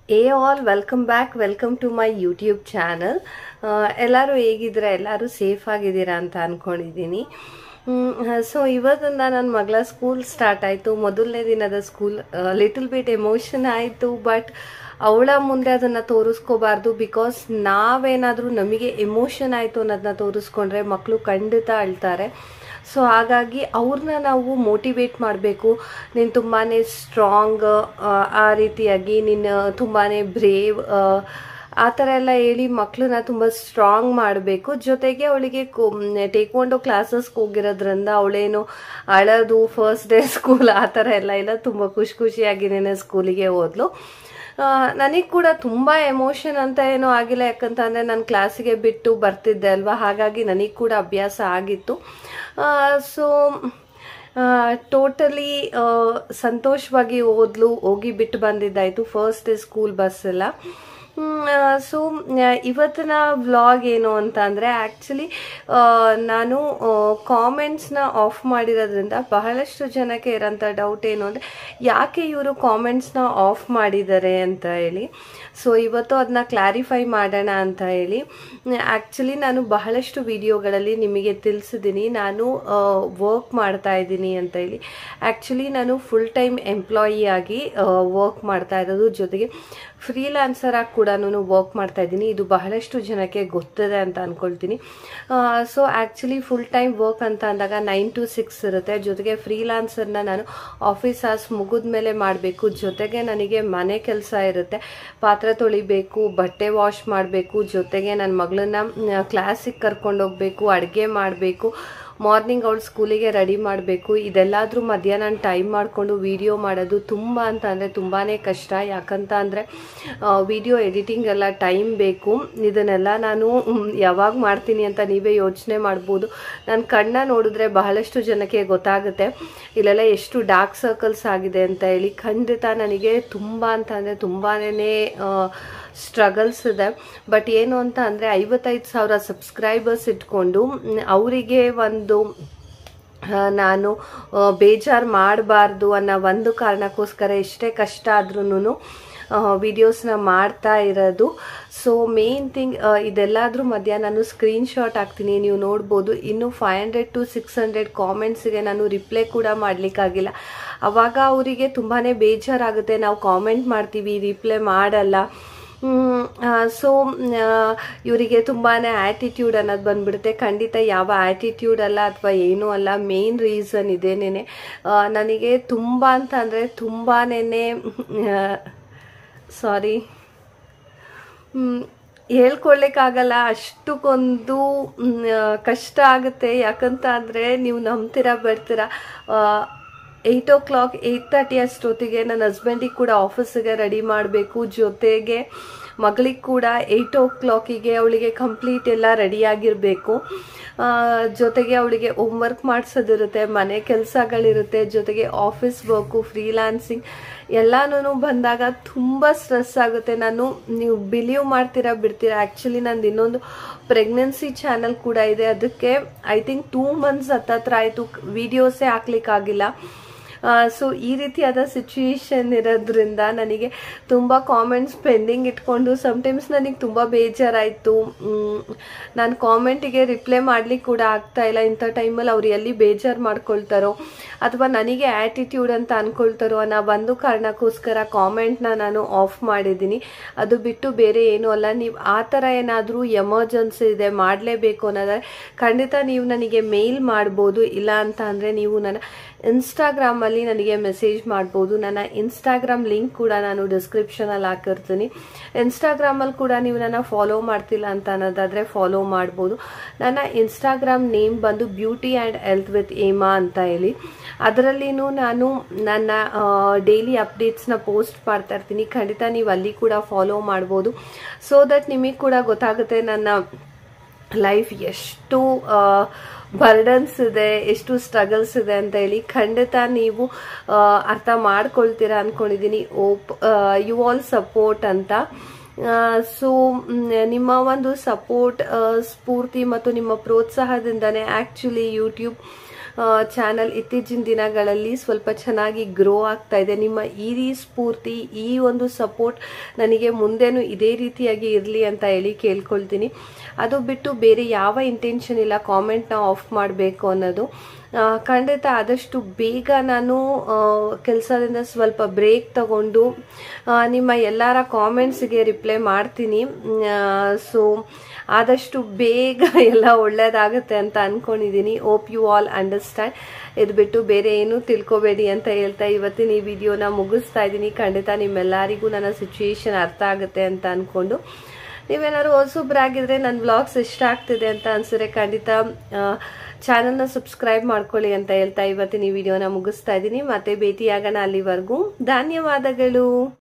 ಏ all welcome back welcome to my YouTube channel ಎಲ್ಲರೂ ಹೇಗಿದ್ದೀರಾ ಎಲ್ಲರೂ ಸೇಫ್ ಆಗಿದ್ದೀರಾ ಅಂತ ಅಂದ್ಕೊಂಡಿದ್ದೀನಿ ಸೊ ಇವತ್ತಿಂದ ನನ್ನ ಮಗಳ ಸ್ಕೂಲ್ ಸ್ಟಾರ್ಟ್ ಆಯಿತು ಮೊದಲನೇ ದಿನದ ಸ್ಕೂಲ್ ಲಿಟಲ್ ಬಿಟ್ ಎಮೋಷನ್ ಆಯಿತು ಬಟ್ ಅವಳ ಮುಂದೆ ಅದನ್ನು ತೋರಿಸ್ಕೋಬಾರ್ದು ಬಿಕಾಸ್ ನಾವೇನಾದರೂ ನಮಗೆ ಎಮೋಷನ್ ಆಯಿತು ಅನ್ನೋದನ್ನ ತೋರಿಸ್ಕೊಂಡ್ರೆ ಮಕ್ಕಳು ಖಂಡಿತ ಅಳ್ತಾರೆ ಸೊ ಹಾಗಾಗಿ ಅವ್ರನ್ನ ನಾವು ಮೋಟಿವೇಟ್ ಮಾಡಬೇಕು ನೀನು ತುಂಬಾ ಸ್ಟ್ರಾಂಗ್ ಆ ರೀತಿಯಾಗಿ ನೀನು ತುಂಬಾ ಬ್ರೇವ್ ಆ ಥರ ಎಲ್ಲ ಹೇಳಿ ಮಕ್ಕಳನ್ನ ತುಂಬ ಸ್ಟ್ರಾಂಗ್ ಮಾಡಬೇಕು ಜೊತೆಗೆ ಅವಳಿಗೆ ಟೇಕ್ವಾಂಡೋ ಕ್ಲಾಸಸ್ಗೆ ಹೋಗಿರೋದ್ರಿಂದ ಅವಳೇನು ಅಳೋದು ಫಸ್ಟ್ ಡೇ ಸ್ಕೂಲ್ ಆ ಥರ ಎಲ್ಲ ಇಲ್ಲ ತುಂಬ ಖುಷಿ ಖುಷಿಯಾಗಿನೇ ಸ್ಕೂಲಿಗೆ ಹೋದ್ಲು ನನಗೆ ಕೂಡ ತುಂಬ ಎಮೋಷನ್ ಅಂತ ಏನೂ ಆಗಿಲ್ಲ ಯಾಕಂತ ಅಂದರೆ ನಾನು ಕ್ಲಾಸಿಗೆ ಬಿಟ್ಟು ಬರ್ತಿದ್ದೆ ಅಲ್ವಾ ಹಾಗಾಗಿ ನನಗೆ ಕೂಡ ಅಭ್ಯಾಸ ಆಗಿತ್ತು ಸೊ ಟೋಟಲಿ ಸಂತೋಷವಾಗಿ ಓದ್ಲು ಹೋಗಿ ಬಿಟ್ಟು ಬಂದಿದ್ದಾಯಿತು ಫಸ್ಟ್ ಸ್ಕೂಲ್ ಬಸ್ ಎಲ್ಲ ಸೊ ಇವತ್ತಿನ ವ್ಲಾಗ್ ಏನು ಅಂತ ಅಂದರೆ ಆ್ಯಕ್ಚುಲಿ ನಾನು ಕಾಮೆಂಟ್ಸ್ನ ಆಫ್ ಮಾಡಿರೋದ್ರಿಂದ ಬಹಳಷ್ಟು ಜನಕ್ಕೆ ಇರೋಂಥ ಡೌಟ್ ಏನು ಅಂದರೆ ಯಾಕೆ ಇವರು ಕಾಮೆಂಟ್ಸ್ನ ಆಫ್ ಮಾಡಿದ್ದಾರೆ ಅಂತ ಹೇಳಿ ಸೊ ಇವತ್ತು ಅದನ್ನ ಕ್ಲಾರಿಫೈ ಮಾಡೋಣ ಅಂತ ಹೇಳಿ ಆ್ಯಕ್ಚುಲಿ ನಾನು ಬಹಳಷ್ಟು ವಿಡಿಯೋಗಳಲ್ಲಿ ನಿಮಗೆ ತಿಳಿಸಿದ್ದೀನಿ ನಾನು ವರ್ಕ್ ಮಾಡ್ತಾ ಇದ್ದೀನಿ ಅಂತ ಹೇಳಿ ಆ್ಯಕ್ಚುಲಿ ನಾನು ಫುಲ್ ಟೈಮ್ ಎಂಪ್ಲಾಯಿ ಆಗಿ ವರ್ಕ್ ಮಾಡ್ತಾ ಇರೋದು ಜೊತೆಗೆ ಫ್ರೀಲಾನ್ಸರ್ ಆಗಿ ಕೂಡ ವರ್ಕ್ ಮಾಡ್ತಾ ಇದ್ದೀನಿ ಇದು ಬಹಳಷ್ಟು ಜನಕ್ಕೆ ಗೊತ್ತಿದೆ ಅಂತ ಅಂದ್ಕೊಳ್ತೀನಿ so actually full time work ಅಂತ ಅಂದಾಗ ನೈನ್ ಟು ಸಿಕ್ಸ್ ಇರುತ್ತೆ ಜೊತೆಗೆ ಫ್ರೀಲಾನ್ಸರ್ನ ನಾನು ಆಫೀಸ್ ಆಸ್ ಮುಗಿದ ಮೇಲೆ ಮಾಡಬೇಕು ಜೊತೆಗೆ ನನಗೆ ಮನೆ ಕೆಲಸ ಇರುತ್ತೆ ಪಾತ್ರೆ ತೊಳಿಬೇಕು ಬಟ್ಟೆ ವಾಶ್ ಮಾಡಬೇಕು ಜೊತೆಗೆ ನನ್ನ ಮಗಳನ್ನ ಕ್ಲಾಸಿಗೆ ಕರ್ಕೊಂಡೋಗ್ಬೇಕು ಅಡುಗೆ ಮಾಡಬೇಕು ಮಾರ್ನಿಂಗ್ ಅವಳು ಸ್ಕೂಲಿಗೆ ರೆಡಿ ಮಾಡಬೇಕು ಇದೆಲ್ಲಾದರೂ ಮಧ್ಯಾಹ್ನ ಟೈಮ್ ಮಾಡಿಕೊಂಡು ವಿಡಿಯೋ ಮಾಡೋದು ತುಂಬ ಅಂತ ಅಂದರೆ ತುಂಬಾ ಕಷ್ಟ ಯಾಕಂತ ಅಂದರೆ ವಿಡಿಯೋ ಎಡಿಟಿಂಗ್ ಎಲ್ಲ ಟೈಮ್ ಬೇಕು ಇದನ್ನೆಲ್ಲ ನಾನು ಯಾವಾಗ ಮಾಡ್ತೀನಿ ಅಂತ ನೀವೇ ಯೋಚನೆ ಮಾಡ್ಬೋದು ನನ್ನ ಕಣ್ಣ ನೋಡಿದ್ರೆ ಬಹಳಷ್ಟು ಜನಕ್ಕೆ ಗೊತ್ತಾಗುತ್ತೆ ಇಲ್ಲೆಲ್ಲ ಎಷ್ಟು ಡಾರ್ಕ್ ಸರ್ಕಲ್ಸ್ ಆಗಿದೆ ಅಂತ ಹೇಳಿ ಖಂಡಿತ ನನಗೆ ತುಂಬ ಅಂತ ಅಂದರೆ ತುಂಬಾ ಸ್ಟ್ರಗಲ್ಸ್ ಇದೆ ಬಟ್ ಏನು ಅಂತ ಅಂದರೆ ಐವತ್ತೈದು ಸಾವಿರ ಸಬ್ಸ್ಕ್ರೈಬರ್ಸ್ ಇಟ್ಕೊಂಡು ಅವರಿಗೆ ಒಂದು ನಾನು ಬೇಜಾರು ಮಾಡಬಾರ್ದು ಅನ್ನೋ ಒಂದು ಕಾರಣಕ್ಕೋಸ್ಕರ ಎಷ್ಟೇ ಕಷ್ಟ ಆದ್ರೂ ವಿಡಿಯೋಸ್ನ ಮಾಡ್ತಾ ಇರೋದು ಸೊ ಮೇನ್ ಥಿಂಗ್ ಇದೆಲ್ಲಾದ್ರೂ ಮಧ್ಯ ನಾನು ಸ್ಕ್ರೀನ್ಶಾಟ್ ಹಾಕ್ತೀನಿ ನೀವು ನೋಡ್ಬೋದು ಇನ್ನು five hundred to six hundred ಕಾಮೆಂಟ್ಸ್ಗೆ ನಾನು ರಿಪ್ಲೈ ಕೂಡ ಮಾಡಲಿಕ್ಕಾಗಿಲ್ಲ ಅವಾಗ ಅವರಿಗೆ ತುಂಬಾ ಬೇಜಾರಾಗುತ್ತೆ ನಾವು ಕಾಮೆಂಟ್ ಮಾಡ್ತೀವಿ ರಿಪ್ಲೈ ಮಾಡಲ್ಲ ಸೊ ಇವರಿಗೆ ತುಂಬಾ ಆ್ಯಟಿಟ್ಯೂಡ್ ಅನ್ನೋದು ಬಂದ್ಬಿಡುತ್ತೆ ಖಂಡಿತ ಯಾವ ಆ್ಯಟಿಟ್ಯೂಡ್ ಅಲ್ಲ ಅಥವಾ ಏನೂ ಅಲ್ಲ ಮೇನ್ ರೀಸನ್ ಇದೇನೇ ನನಗೆ ತುಂಬ ಅಂತ ಅಂದರೆ ತುಂಬಾನೇ ಸಾರಿ ಹೇಳ್ಕೊಳ್ಲಿಕ್ಕಾಗಲ್ಲ ಅಷ್ಟಕ್ಕೊಂದು ಕಷ್ಟ ಆಗುತ್ತೆ ಯಾಕಂತ ಅಂದರೆ ನೀವು ನಂಬ್ತೀರಾ ಬರ್ತೀರಾ eight o'clock eight thirty ಅಷ್ಟೊತ್ತಿಗೆ ನನ್ನ ಹಸ್ಬೆಂಡಿಗೆ ಕೂಡ ಆಫೀಸಿಗೆ ರೆಡಿ ಮಾಡಬೇಕು ಜೊತೆಗೆ ಮಗಳಿಗೆ ಕೂಡ ಏಯ್ಟ್ ಓ ಕ್ಲಾಕಿಗೆ ಅವಳಿಗೆ ಕಂಪ್ಲೀಟ್ ಎಲ್ಲ ರೆಡಿಯಾಗಿರಬೇಕು ಜೊತೆಗೆ ಅವಳಿಗೆ ಹೋಮ್ವರ್ಕ್ ಮಾಡಿಸೋದಿರುತ್ತೆ ಮನೆ ಕೆಲಸಗಳಿರುತ್ತೆ ಜೊತೆಗೆ ಆಫೀಸ್ ವರ್ಕು ಫ್ರೀಲಾನ್ಸಿಂಗ್ ಎಲ್ಲನೂ ಬಂದಾಗ ತುಂಬ ಸ್ಟ್ರೆಸ್ ಆಗುತ್ತೆ ನಾನು ನೀವು ಬಿಲೀವ್ ಮಾಡ್ತೀರಾ ಬಿಡ್ತೀರಾ ಆ್ಯಕ್ಚುಲಿ ನಂದು ಇನ್ನೊಂದು ಪ್ರೆಗ್ನೆನ್ಸಿ ಚಾನಲ್ ಕೂಡ ಇದೆ ಅದಕ್ಕೆ ಐ ಥಿಂಕ್ ಟೂ ಮಂತ್ಸ್ ಹತ್ತತ್ರ ಆಯಿತು ವಿಡಿಯೋಸೇ ಹಾಕ್ಲಿಕ್ಕಾಗಿಲ್ಲ ಸೊ ಈ ರೀತಿಯಾದ ಸಿಚುವೇಶನ್ ಇರೋದ್ರಿಂದ ನನಗೆ ತುಂಬ ಕಾಮೆಂಟ್ಸ್ ಪೆಂಡಿಂಗ್ ಇಟ್ಕೊಂಡು ಸಮ್ಟೈಮ್ಸ್ ನನಗೆ ತುಂಬ ಬೇಜಾರಾಯಿತು ನಾನು ಕಾಮೆಂಟಿಗೆ ರಿಪ್ಲೈ ಮಾಡ್ಲಿಕ್ಕೆ ಕೂಡ ಆಗ್ತಾ ಇಲ್ಲ ಇಂಥ ಟೈಮಲ್ಲಿ ಅವ್ರು ಎಲ್ಲಿ ಬೇಜಾರು ಮಾಡ್ಕೊಳ್ತಾರೋ ಅಥವಾ ನನಗೆ ಆ್ಯಟಿಟ್ಯೂಡ್ ಅಂತ ಅಂದ್ಕೊಳ್ತಾರೋ ಅನ್ನೋ ಒಂದು ಕಾರಣಕ್ಕೋಸ್ಕರ ಕಾಮೆಂಟ್ನ ನಾನು ಆಫ್ ಮಾಡಿದ್ದೀನಿ ಅದು ಬಿಟ್ಟು ಬೇರೆ ಏನೂ ಅಲ್ಲ ನೀವು ಆ ಥರ ಏನಾದರೂ ಎಮರ್ಜೆನ್ಸಿ ಇದೆ ಮಾಡಲೇಬೇಕು ಅನ್ನೋದಾದ್ರೆ ಖಂಡಿತ ನೀವು ನನಗೆ ಮೇಲ್ ಮಾಡ್ಬೋದು ಇಲ್ಲ ಅಂತ ಅಂದರೆ ನೀವು ನನ್ನ ಇನ್ಸ್ಟಾಗ್ರಾಮಲ್ಲಿ ನನಗೆ ಮೆಸೇಜ್ ಮಾಡ್ಬೋದು ನನ್ನ ಇನ್ಸ್ಟಾಗ್ರಾಮ್ ಲಿಂಕ್ ಕೂಡ ನಾನು ಡಿಸ್ಕ್ರಿಪ್ಷನಲ್ಲಿ ಹಾಕಿರ್ತೀನಿ ಇನ್ಸ್ಟಾಗ್ರಾಮಲ್ಲಿ ಕೂಡ ನೀವು ನನ್ನ ಫಾಲೋ ಮಾಡ್ತಿಲ್ಲ ಅಂತ ಅನ್ನೋದಾದರೆ ಫಾಲೋ ಮಾಡ್ಬೋದು ನನ್ನ ಇನ್ಸ್ಟಾಗ್ರಾಮ್ ನೇಮ್ ಬಂದು beauty and health with Ema ಅಂತ ಹೇಳಿ ಅದರಲ್ಲಿನೂ ನಾನು ನನ್ನ ಡೈಲಿ ಅಪ್ಡೇಟ್ಸ್ನ ಪೋಸ್ಟ್ ಮಾಡ್ತಾ ಇರ್ತೀನಿ ಖಂಡಿತ ನೀವು ಅಲ್ಲಿ ಕೂಡ ಫಾಲೋ ಮಾಡ್ಬೋದು ಸೊ ದಟ್ ನಿಮಗೆ ಕೂಡ ಗೊತ್ತಾಗುತ್ತೆ ನನ್ನ ಲೈಫ್ ಎಷ್ಟು ಬರ್ಡನ್ಸ್ ಇದೆ ಎಷ್ಟು ಸ್ಟ್ರಗಲ್ಸ್ ಇದೆ ಅಂತ ಹೇಳಿ ಖಂಡಿತ ನೀವು ಅರ್ಥ ಮಾಡ್ಕೊಳ್ತೀರಾ ಅಂದ್ಕೊಂಡಿದ್ದೀನಿ ಓಪ್ ಯು ಆಲ್ ಸಪೋರ್ಟ್ ಅಂತ ಸೊ ನಿಮ್ಮ ಒಂದು ಸಪೋರ್ಟ್ ಸ್ಫೂರ್ತಿ ಮತ್ತು ನಿಮ್ಮ ಪ್ರೋತ್ಸಾಹದಿಂದನೇ ಆ್ಯಕ್ಚುಲಿ ಯೂಟ್ಯೂಬ್ ಚಾನಲ್ ಇತ್ತೀಚಿನ ದಿನಗಳಲ್ಲಿ ಸ್ವಲ್ಪ ಚೆನ್ನಾಗಿ ಗ್ರೋ ಆಗ್ತಾ ಇದೆ ನಿಮ್ಮ ಈ ರೀ ಸ್ಫೂರ್ತಿ ಈ ಒಂದು ಸಪೋರ್ಟ್ ನನಗೆ ಮುಂದೆನೂ ಇದೇ ರೀತಿಯಾಗಿ ಇರಲಿ ಅಂತ ಹೇಳಿ ಕೇಳ್ಕೊಳ್ತೀನಿ ಅದು ಬಿಟ್ಟು ಬೇರೆ ಯಾವ ಇಂಟೆನ್ಷನ್ ಇಲ್ಲ ಕಾಮೆಂಟ್ನ ಆಫ್ ಮಾಡಬೇಕು ಅನ್ನೋದು ಆ, ಖಂಡಿತ ಆದಷ್ಟು ಬೇಗ ನಾನು ಕೆಲಸದಿಂದ ಸ್ವಲ್ಪ ಬ್ರೇಕ್ ತಗೊಂಡು ಆ, ನಿಮ್ಮ ಎಲ್ಲರ ಕಾಮೆಂಟ್ಸ್ಗೆ ರಿಪ್ಲೈ ಮಾಡ್ತೀನಿ ಸೊ ಆದಷ್ಟು ಬೇಗ ಎಲ್ಲ ಒಳ್ಳೇದಾಗುತ್ತೆ ಅಂತ ಅನ್ಕೊಂಡಿದ್ದೀನಿ ಓಪ್ ಯು ಆಲ್ ಅಂಡರ್ಸ್ಟ್ಯಾಂಡ್ ಇದು ಬಿಟ್ಟು ಬೇರೆ ಏನೂ ತಿಳ್ಕೊಬೇಡಿ ಅಂತ ಹೇಳ್ತಾ ಇವತ್ತಿನ ಈ ವಿಡಿಯೋನ ಮುಗಿಸ್ತಾ ಇದ್ದೀನಿ ಖಂಡಿತ ನಿಮ್ಮೆಲ್ಲರಿಗೂ ನನ್ನ ಸಿಚುಯೇಷನ್ ಅರ್ಥ ಆಗುತ್ತೆ ಅಂತ ಅನ್ಕೊಂಡು ನೀವೇನಾದ್ರು ಹೊಸಬ್ರಾಗಿದ್ರೆ ನನ್ನ ಬ್ಲಾಗ್ಸ್ ಇಷ್ಟ ಆಗ್ತಿದೆ ಅಂತ ಅನ್ಸಿದ್ರೆ ಖಂಡಿತ ಚಾನಲ್ನ ಸಬ್ಸ್ಕ್ರೈಬ್ ಮಾಡ್ಕೊಳ್ಳಿ ಅಂತ ಹೇಳ್ತಾ ಇವತ್ತಿನ ಈ ವಿಡಿಯೋನ ಮುಗಿಸ್ತಾ ಇದ್ದೀನಿ ಮತ್ತೆ ಭೇಟಿಯಾಗೋಣ ಅಲ್ಲಿವರೆಗೂ ಧನ್ಯವಾದಗಳು